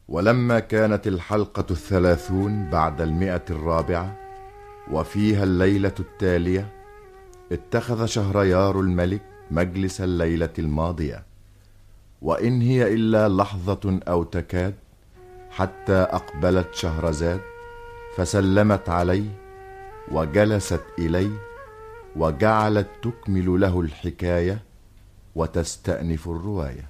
ولما كانت الحلقة الثلاثون بعد المئة الرابعة وفيها الليلة التالية اتخذ شهريار الملك مجلس الليلة الماضية وإن هي إلا لحظة أو تكاد حتى أقبلت شهرزاد فسلمت عليه وجلست إليه وجعلت تكمل له الحكاية وتستأنف الرواية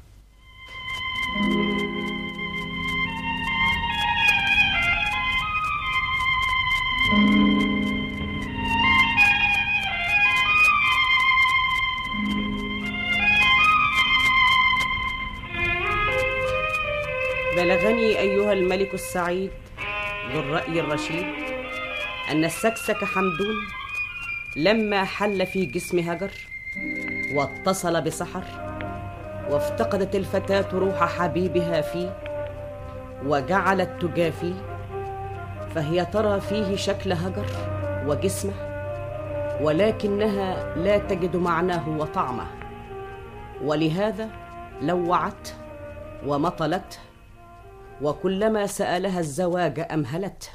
بلغني أيها الملك السعيد ذو الرأي الرشيد أن السكسك حمدون لما حل في جسم هجر واتصل بسحر وافتقدت الفتاة روح حبيبها فيه وجعلت تجافيه فهي ترى فيه شكل هجر وجسمه ولكنها لا تجد معناه وطعمه ولهذا لوعته ومطلته وكلما سالها الزواج امهلته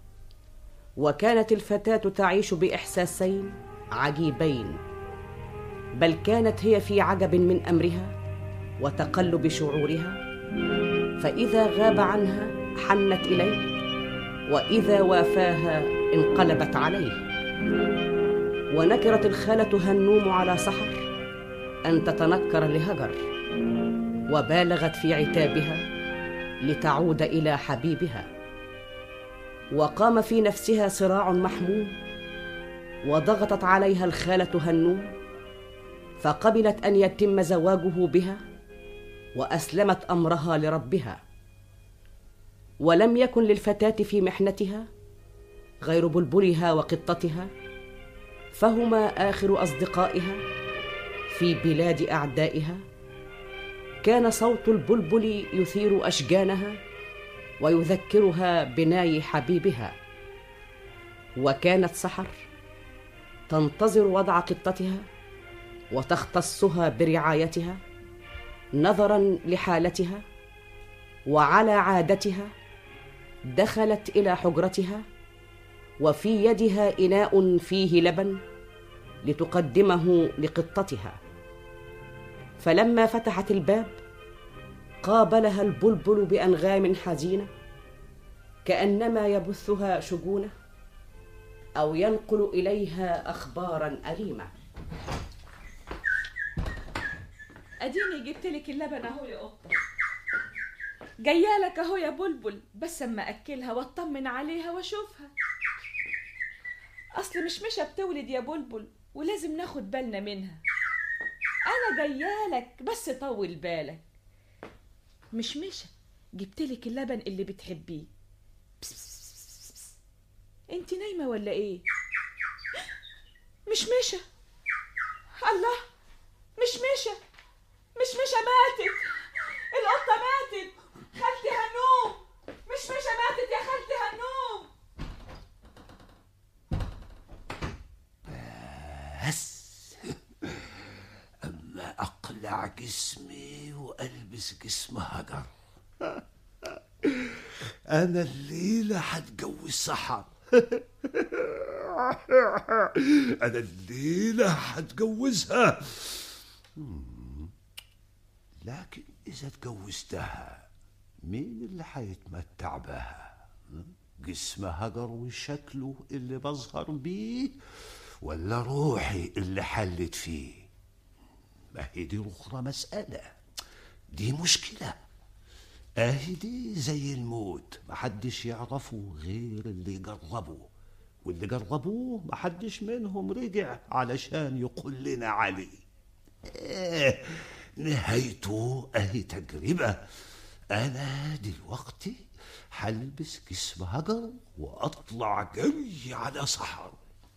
وكانت الفتاه تعيش باحساسين عجيبين بل كانت هي في عجب من امرها وتقلب شعورها فاذا غاب عنها حنت اليه واذا وافاها انقلبت عليه ونكرت الخاله هنوم على سحر ان تتنكر لهجر وبالغت في عتابها لتعود الى حبيبها وقام في نفسها صراع محموم وضغطت عليها الخاله هنوم فقبلت ان يتم زواجه بها واسلمت امرها لربها ولم يكن للفتاه في محنتها غير بلبلها وقطتها فهما اخر اصدقائها في بلاد اعدائها كان صوت البلبل يثير اشجانها ويذكرها بناي حبيبها وكانت سحر تنتظر وضع قطتها وتختصها برعايتها نظرا لحالتها وعلى عادتها دخلت الى حجرتها وفي يدها اناء فيه لبن لتقدمه لقطتها فلما فتحت الباب قابلها البلبل بانغام حزينه كانما يبثها شجونه او ينقل اليها اخبارا اليمه اديني جبت لك اللبن اهو يا قطه جايه لك اهو يا بلبل بس اما اكلها واطمن عليها واشوفها اصل مش مشة بتولد يا بلبل ولازم ناخد بالنا منها انا جايالك بس طول بالك مش مشة جبتلك اللبن اللي بتحبيه بس بس بس بس. انت نايمه ولا ايه مش مشة الله مش مشة مش مشة ماتت القطة ماتت خالتي هنوم مش مشة ماتت يا خالتي هنوم بس أما أقلع جسمي وألبس جسم هجر أنا الليلة هتجوز سحر أنا الليلة هتجوزها مم. لكن إذا اتجوزتها مين اللي هيتمتع بها؟ جسم هجر وشكله اللي بظهر بيه ولا روحي اللي حلت فيه ما هي دي أخرى مسألة دي مشكلة اهي دي زي الموت محدش يعرفه غير اللي جربه واللي جربوه محدش منهم رجع علشان يقول لنا عليه إيه نهايته اهي تجربة انا دلوقتي هلبس جسم هجر واطلع جري على سحر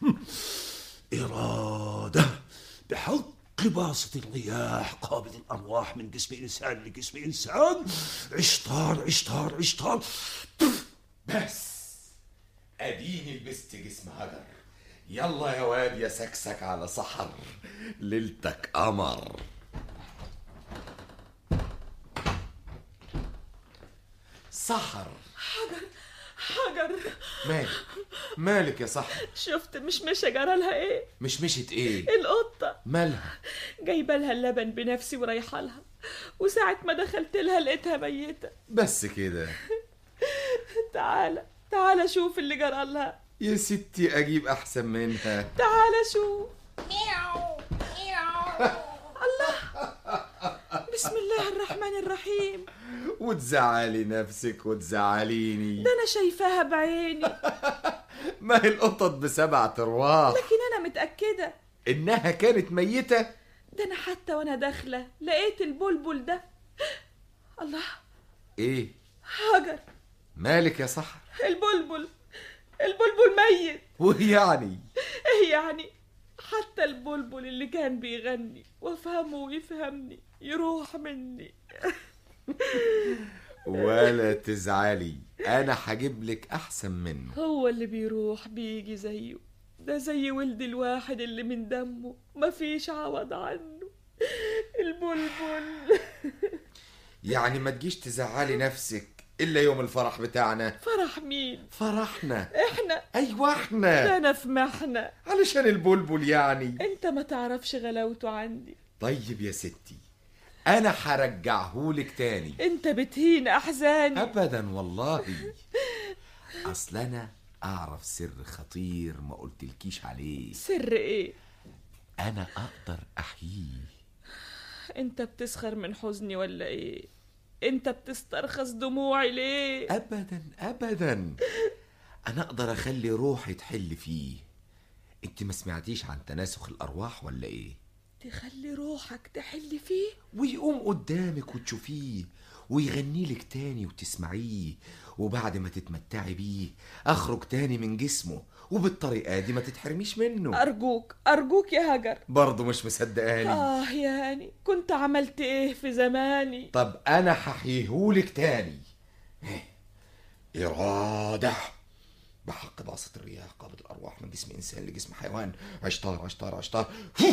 إرادة بحق باسط الرياح قابض الأرواح من جسم إنسان لجسم إنسان عشتار عشتار عشتار بس اديني لبست جسم هجر يلا يا واد يا سكسك على سحر ليلتك قمر سحر حجر مالك مالك يا سحر شفت مش مش جرالها ايه مش مشت ايه القطة مالها جايبه لها اللبن بنفسي ورايحه لها وساعة ما دخلت لها لقيتها ميتة بس كده تعالى تعالى شوف اللي جرالها يا ستي اجيب احسن منها تعالى شوف الله بسم الله الرحمن الرحيم وتزعلي نفسك وتزعليني ده انا شايفاها بعيني ما هي القطط بسبعة ارواح لكن انا متأكدة انها كانت ميتة ده انا حتى وانا داخلة لقيت البلبل ده الله ايه هاجر مالك يا سحر البلبل البلبل ميت ويعني ايه يعني حتى البلبل اللي كان بيغني وافهمه ويفهمني يروح مني ولا تزعلي انا هجيب لك احسن منه هو اللي بيروح بيجي زيه ده زي ولد الواحد اللي من دمه مفيش عوض عنه البلبل يعني ما تجيش تزعلي نفسك الا يوم الفرح بتاعنا فرح مين فرحنا احنا ايوه ده احنا انا في محنة علشان البلبل يعني انت ما تعرفش غلاوته عندي طيب يا ستي انا هرجعهولك تاني انت بتهين احزاني ابدا والله اصل انا اعرف سر خطير ما قلتلكيش عليه سر ايه انا اقدر احييه انت بتسخر من حزني ولا ايه انت بتسترخص دموعي ليه ابدا ابدا انا اقدر اخلي روحي تحل فيه انت ما سمعتيش عن تناسخ الارواح ولا ايه تخلي روحك تحل فيه ويقوم قدامك وتشوفيه ويغني لك تاني وتسمعيه وبعد ما تتمتعي بيه اخرج تاني من جسمه وبالطريقه دي ما تتحرميش منه ارجوك ارجوك يا هجر برضه مش مصدقاني اه يعني كنت عملت ايه في زماني طب انا هحيهولك تاني إرادة بحق بعصة الرياح قابض الأرواح من جسم إنسان لجسم حيوان عشتار عشتار عشتار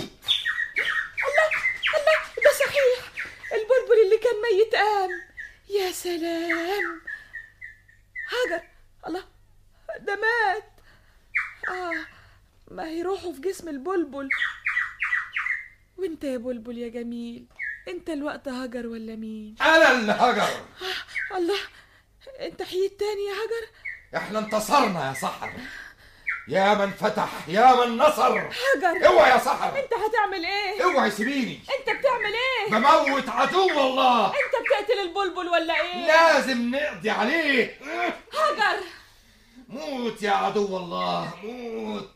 ده صحيح البلبل اللي كان ميت قام يا سلام هاجر الله ده مات اه ما هي روحه في جسم البلبل وانت يا بلبل يا جميل انت الوقت هاجر ولا مين أنا اللي هجر الله انت حييت تاني يا هاجر إحنا انتصرنا يا سحر يا من فتح يا من نصر هاجر اوعى يا سحر انت هتعمل ايه اوعى سيبيني انت بتعمل ايه بموت عدو الله انت بتقتل البلبل ولا ايه لازم نقضي عليه هاجر موت يا عدو الله موت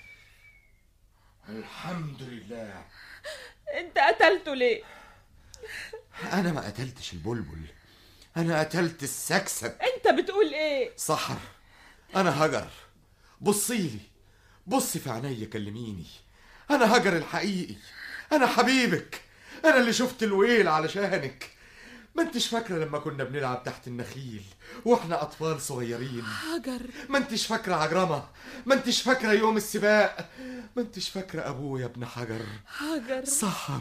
الحمد لله انت قتلته ليه أنا ما قتلتش البلبل أنا قتلت السكسك انت بتقول ايه سحر أنا هجر بصيلي بصي في عينيا كلميني أنا هجر الحقيقي أنا حبيبك أنا اللي شفت الويل علشانك ما انتش فاكرة لما كنا بنلعب تحت النخيل واحنا أطفال صغيرين هاجر ما انتش فاكرة عجرمة ما انتش فاكرة يوم السباق ما انتش فاكرة أبويا ابن حجر هاجر سحر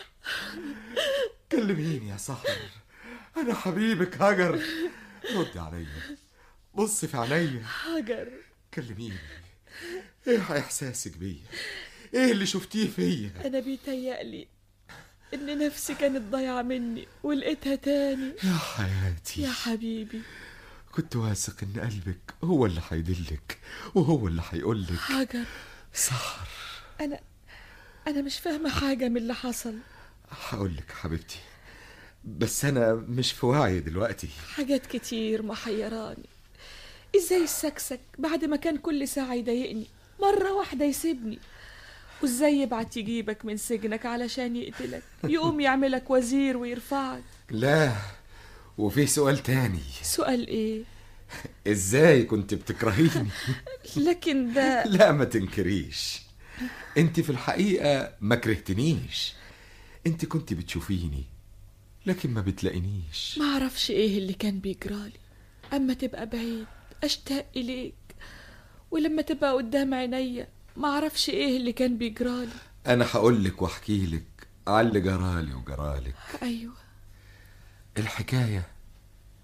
كلميني يا سحر أنا حبيبك هجر ردي عليا بصي في عينيا هاجر كلميني ايه احساسك بيا ايه اللي شفتيه فيا انا بيتهيألي ان نفسي كانت ضايعه مني ولقيتها تاني يا حياتي يا حبيبي كنت واثق ان قلبك هو اللي هيدلك وهو اللي هيقولك هاجر سحر انا انا مش فاهمه حاجه من اللي حصل هقولك حبيبتي بس انا مش في وعي دلوقتي حاجات كتير محيراني ازاي السكسك بعد ما كان كل ساعه يضايقني مره واحده يسيبني وازاي يبعت يجيبك من سجنك علشان يقتلك يقوم يعملك وزير ويرفعك لا وفي سؤال تاني سؤال ايه ازاي كنت بتكرهيني لكن ده لا ما تنكريش انت في الحقيقة ما كرهتنيش انت كنت بتشوفيني لكن ما بتلاقينيش ما اعرفش ايه اللي كان بيجرالي اما تبقى بعيد اشتاق اليك ولما تبقى قدام عينيا ما اعرفش ايه اللي كان بيجرالي انا هقولك واحكيلك على اللي جرالي وجرالك ايوه الحكاية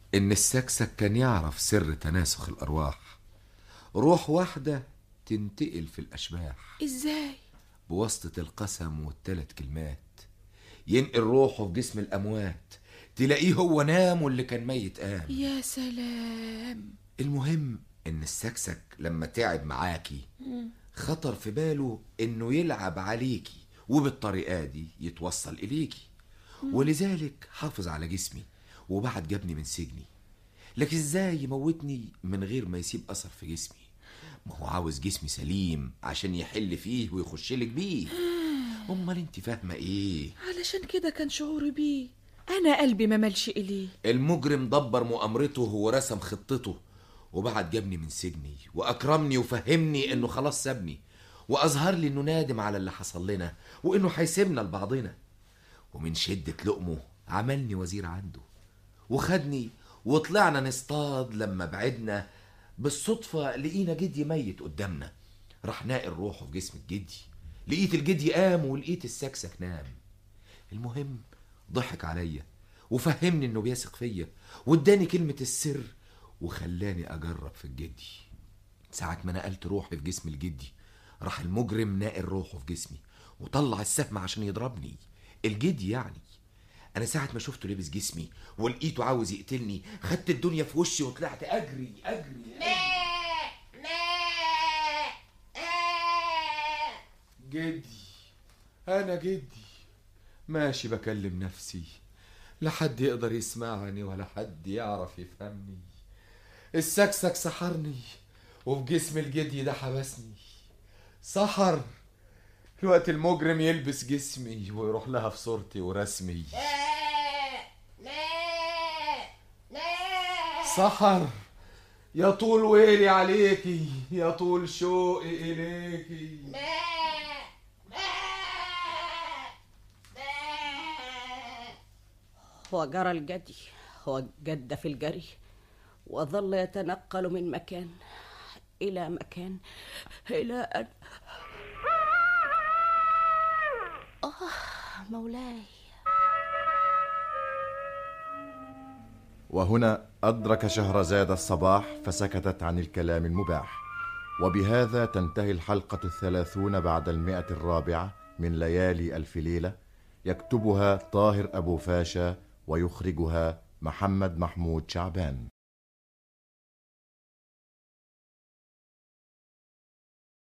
إن السكسك كان يعرف سر تناسخ الأرواح روح واحدة تنتقل في الأشباح ازاي بواسطة القسم والتلات كلمات ينقل روحه في جسم الأموات تلاقيه هو نام واللي كان ميت قام يا سلام المهم إن السكسك لما تعب معاكي خطر في باله إنه يلعب عليكي وبالطريقة دي يتوصل إليكي ولذلك حافظ على جسمي وبعد جابني من سجني لكن ازاي يموتني من غير ما يسيب أثر في جسمي ما هو عاوز جسمي سليم عشان يحل فيه ويخشلك بيه امال انت فاهمه ايه علشان كده كان شعوري بيه انا قلبي ما ملش اليه المجرم دبر مؤامرته ورسم خطته وبعد جابني من سجني واكرمني وفهمني انه خلاص سابني واظهر لي انه نادم على اللي حصل لنا وانه هيسيبنا لبعضنا ومن شدة لقمه عملني وزير عنده وخدني وطلعنا نصطاد لما بعدنا بالصدفة لقينا جدي ميت قدامنا راح ناقل روحه في جسم الجدي لقيت الجدي قام ولقيت السكسك نام المهم ضحك عليا وفهمني انه بيثق فيا واداني كلمة السر وخلاني اجرب في الجدي ساعة ما نقلت روحي في جسم الجدي راح المجرم ناقل روحه في جسمي وطلع السهم عشان يضربني الجدي يعني انا ساعة ما شفته لابس جسمي ولقيته عاوز يقتلني خدت الدنيا في وشي وطلعت اجري اجري, أجري. جدي انا جدي ماشي بكلم نفسي لا حد يقدر يسمعني ولا حد يعرف يفهمني السكسك سحرني وفي جسم الجدي ده حبسني سحر الوقت المجرم يلبس جسمي ويروح لها في صورتي ورسمي سحر يا طول ويلي عليكي يا طول شوقي إليكي وجرى الجدي وجد في الجري وظل يتنقل من مكان إلى مكان إلى أن آه مولاي وهنا أدرك شهرزاد الصباح فسكتت عن الكلام المباح وبهذا تنتهي الحلقة الثلاثون بعد المئة الرابعة من ليالي ألف ليلة يكتبها طاهر أبو فاشا ويخرجها محمد محمود شعبان